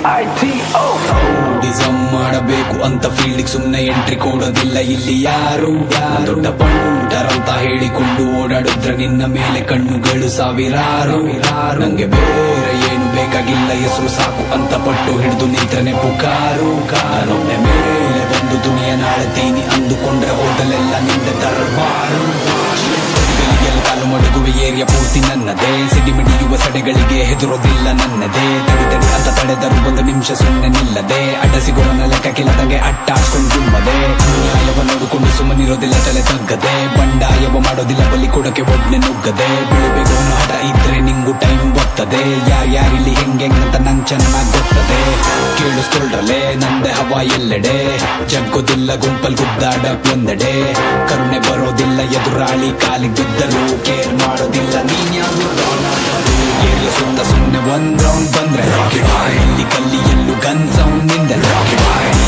ಡಿಸಮ್ ಮಾಡಬೇಕು ಅಂತ ಫೀಲ್ಡ್ ಸುಮ್ನೆ ಎಂಟ್ರಿ ಕೊಡೋದಿಲ್ಲ ಇಲ್ಲಿ ಯಾರು ದೊಡ್ಡ ಪಂಟರ್ ಅಂತ ಹೇಳಿಕೊಂಡು ಓಡಾಡಿದ್ರೆ ನಿನ್ನ ಮೇಲೆ ಕಣ್ಣುಗಳು ಸಾವಿರಾರು ನಂಗೆ ಬೇರೆ ಏನು ಬೇಕಾಗಿಲ್ಲ ಹೆಸರು ಸಾಕು ಅಂತ ಪಟ್ಟು ಹಿಡಿದು ನಿಂತ್ರನೆ ಪುಕಾರು ಕಾರೊಮ್ಮೆ ಮೇಲೆ ಬಂದು ದುನಿಯ ನಾಳ್ತೀನಿ ಅಂದುಕೊಂಡ್ರೆ ಹೋದಲೆಲ್ಲ ನಿಂದ ದರ್ಬಾರು ಗಲಿಗೆಲ್ಲ ಕಾಲು ಮಡಗುವ ಏರಿಯಾ ಪೂರ್ತಿ ನನ್ನದೇ ಸಿಡಿಮಿಡಿಯುವ ಸಡೆಗಳಿಗೆ ಹೆದರೋದಿಲ್ಲ ನನ್ನದೇ ತಡಿ ತಡಿ ಅಂತ ತಡೆದರು ಒಂದು ನಿಮಿಷ ಸುಮ್ಮನೆ ನಿಲ್ಲದೆ ಅಡ್ಡ ಸಿಗೋಣ ಲೆಕ್ಕ ಕಿಲ್ಲದಂಗೆ ಅಟ್ಟ ಹಾಕೊಂಡು ತುಮ್ಮದೆ ನ್ಯಾಯವ ನೋಡಿಕೊಂಡು ಸುಮ್ಮನಿರೋದಿಲ್ಲ ತಲೆ ತಗ್ಗದೆ ಬಂಡಾಯವ ಮಾಡೋದಿಲ್ಲ ಬಲಿ ಕೊಡಕ್ಕೆ ಒಡ್ನೆ ನುಗ್ಗದೆ ಬೀಳಬೇಕು ಅನ್ನೋ ಹಠ ಇದ್ರೆ ನಿಂಗು ಟೈಮ್ ಬರ್ತದೆ ಯಾರ್ಯಾರಿಲ್ಲಿ ಹೆಂಗೆಂಗಂತ ನಂಗ್ ಚೆನ್ನಾಗ್ ಗೊತ್ತದೆ ಕೇಳಿಸ್ಕೊಳ್ರಲೆ ನಂದೆ ಹವಾ ಎಲ್ಲೆಡೆ ಜಗ್ಗೋದಿಲ್ಲ ಗುಂಪಲ್ ಗುದ್ದಾಡಕ್ ಒಂದೆಡೆ ಕರುಣೆ ಬರೋದಿಲ್ಲ ಎದುರಾಳಿ ಕಾಲಿಗೆ ಬಿದ್ದರು ಕೇರ್ ಮಾಡೋದಿಲ್ಲ ನೀನ್ ಯಾರು ಏರಿಯ ಸುತ್ತ ಸುಮ್ನೆ ಒಂದ್ ರೌಂಡ್ ಬಂದ್ರೆ ರಾಕೆಟ್ ಇಲ್ಲಿ ಕಲ್ಲಿ ಎಲ್ಲೂ ಗನ್ ಸೌಂಡ್ ನಿಂದ ರಾಕೆಟ್